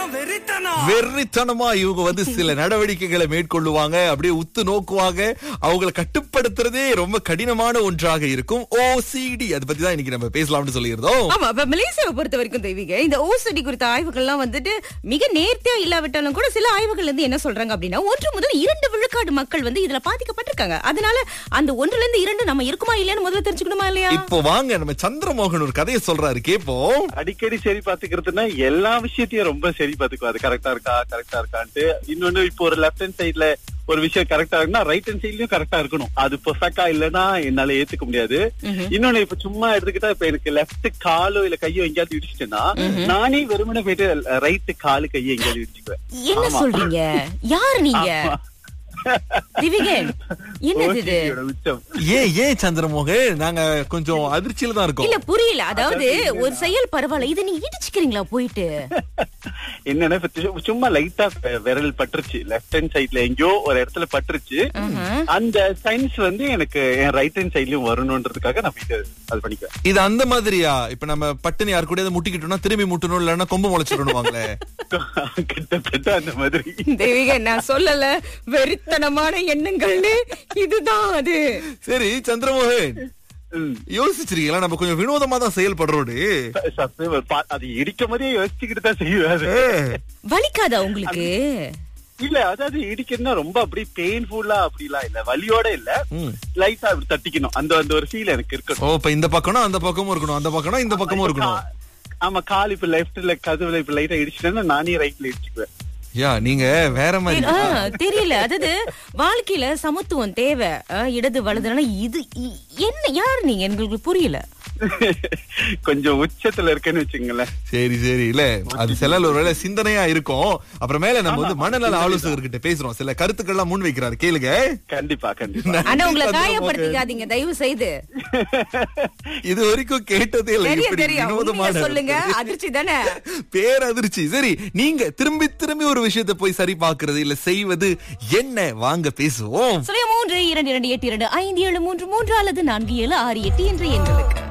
வெறித்தனம் வெறித்தனமா இவங்க வந்து சில நடவடிக்கைகளை மேற்கொள்ளுவாங்க அப்படியே உத்து நோக்குவாங்க அவங்கள கட்டுப்படுத்துறதே ரொம்ப கடினமான ஒன்றாக இருக்கும் ஓசிடி அதை பத்தி தான் இன்னைக்கு நம்ம பேசலாம்னு சொல்லியிருந்தோம் ஆமா இப்ப மலேசியாவை பொறுத்த வரைக்கும் தெய்வீக இந்த ஓசடி குறித்த ஆய்வுகள்லாம் வந்துட்டு மிக நேர்த்தியா இல்லாவிட்டாலும் கூட சில ஆய்வுகள் வந்து என்ன சொல்றாங்க அப்படின்னா ஒன்று முதல் இரண்டு விழுக்காடு மக்கள் வந்து இதுல பாதிக்கப்பட்டிருக்காங்க அதனால அந்த ஒன்றுல இருந்து இரண்டு நம்ம இருக்குமா இல்லையான்னு முதல்ல தெரிஞ்சுக்கணுமா இல்லையா இப்போ வாங்க நம்ம சந்திரமோகன் ஒரு கதையை சொல்றாரு கேப்போம் அடிக்கடி சரி பாத்துக்கிறதுனா எல்லா விஷயத்தையும் ரொம்ப சரி பாத்துக்குவா அது கரெக்டா இருக்கா கரெக்டா இருக்கான்ட்டு இன்னொன்னு இப்போ ஒரு லெஃப்ட் ஹேண்ட் சைடுல ஒரு விஷயம் கரெக்டா இருக்குன்னா ரைட் ஹேண்ட் சைட்லயும் கரெக்டா இருக்கணும் அது பெர்ஃபெக்டா இல்லைன்னா என்னால ஏத்துக்க முடியாது இன்னொன்னு இப்ப சும்மா எடுத்துக்கிட்டா இப்ப எனக்கு லெஃப்ட் காலோ இல்ல கையோ எங்கேயாவது இடிச்சிட்டேன்னா நானே வெறுமனே போயிட்டு ரைட் காலு கையை எங்கேயாவது இடிச்சுக்குவேன் என்ன சொல்றீங்க யாரு நீங்க திவிகன் என்னது இது OCD யோட உச்சம் ஏன் ஏன் சந்திரமோகன் நாங்க கொஞ்சம் அதிர்ச்சியில தான் இருக்கோம் இல்ல புரியல அதாவது ஒரு செயல் பரவாயில்ல இதை நீங்க இடிச்சுக்கிறீங்களா போயிட்டு என்னன்னா இப்ப சு- சும்மா லைட்டா விரல் பட்டுருச்சு லெஃப்ட் ஹேண்ட் சைட்ல எங்கேயோ ஒரு இடத்துல பட்டுருச்சு அந்த சயின்ஸ் வந்து எனக்கு என் ரைட் ஹேண்ட் சைட்லயும் வரணும்ன்றதுக்காக நான் போயிட்டு அது பண்ணிக்குவேன் இது அந்த மாதிரியா இப்ப நம்ம பட்டுன்னு யாரு கூட முட்டிக்கிட்டோம்னா திரும்பி முட்டணும் இல்லன்னா கொம்பு முளைச்சிடணுவாங்களே கிட்டத்தட்ட அந்த மாதிரி தெய்வீக நான் சொல்லல வெறித்தனமான எண்ணங்கள்னு இதுதான் அது சரி சந்திரமோகன் ம். யோசிச்சிருக்கீங்களா நம்ம கொஞ்சம் வினோதமா தான் செயல்படுறோடு சத்தியமா, பா- அது இடிக்கும் போதே யோசிச்சுக்கிட்டு தான் செய்வேன் அது. வலிக்காதா உங்களுக்கு இல்ல அதாவது இடிக்கணும்னா ரொம்ப அப்படி பெயின்ஃபுல்லா அப்படிலாம் இல்ல வலியோட இல்ல ம். லைட்டா அப்படி தட்டிக்கணும் அந்த அந்த ஒரு ஃபீல் எனக்கு இருக்கணும் ஓ இப்ப இந்த பக்கம்னா அந்த பக்கமும் இருக்கணும் அந்த பக்கம்னா இந்த பக்கமும் இருக்கணும் கா- ஆமா கால் இப்ப லெஃப்ட்ல கதவுல இப்ப லைட்டா இடிச்சிட்டேன்னா நானே ரைட்ல இடிச்சுக்குவேன் யா நீங்க வேற மாதிரி ஆ, தெரியல அதாவது வாழ்க்கையில சமத்துவம் தேவை ஆ, இடது வலதுனா இது இ- என்ன யாரு நீங்க எங்களுக்கு புரியல கொஞ்சம் உச்சத்துல இருக்கேன்னு வச்சுங்களேன் சரி சரி இல்ல அது சில ஒருவேளை சிந்தனையா இருக்கும் அப்புறமேல நம்ம வந்து மனநல ஆலோசகர்கிட்ட பேசுறோம் சில கருத்துக்கள்லாம் முன் வைக்கிறாரு கேளுங்க கண்டிப்பா கண்டிப்பா ஆனா உங்களை சந்திரமோகன். காயப்படுத்திக்காதீங்க தயவு செய்து இது வரைக்கும் கேட்டதே இல்ல தெரியும் இப்படி தெரியும் உண்மையை வினோதமான சொல்லுங்க அதிர்ச்சி தானே பேரதிர்ச்சி சரி நீங்க திரும்பி திரும்பி ஒரு விஷயத்தை போய் சரி பார்க்கிறது இல்ல செய்வது என்ன வாங்க பேசுவோம் சொல்லுங்க மூன்று இரண்டு இரண்டு எட்டு இரண்டு ஐந்து ஏழு மூன்று மூன்று அல்லது நான்கு ஏழு ஆறு எட்டு என்ற எண்களுக்கு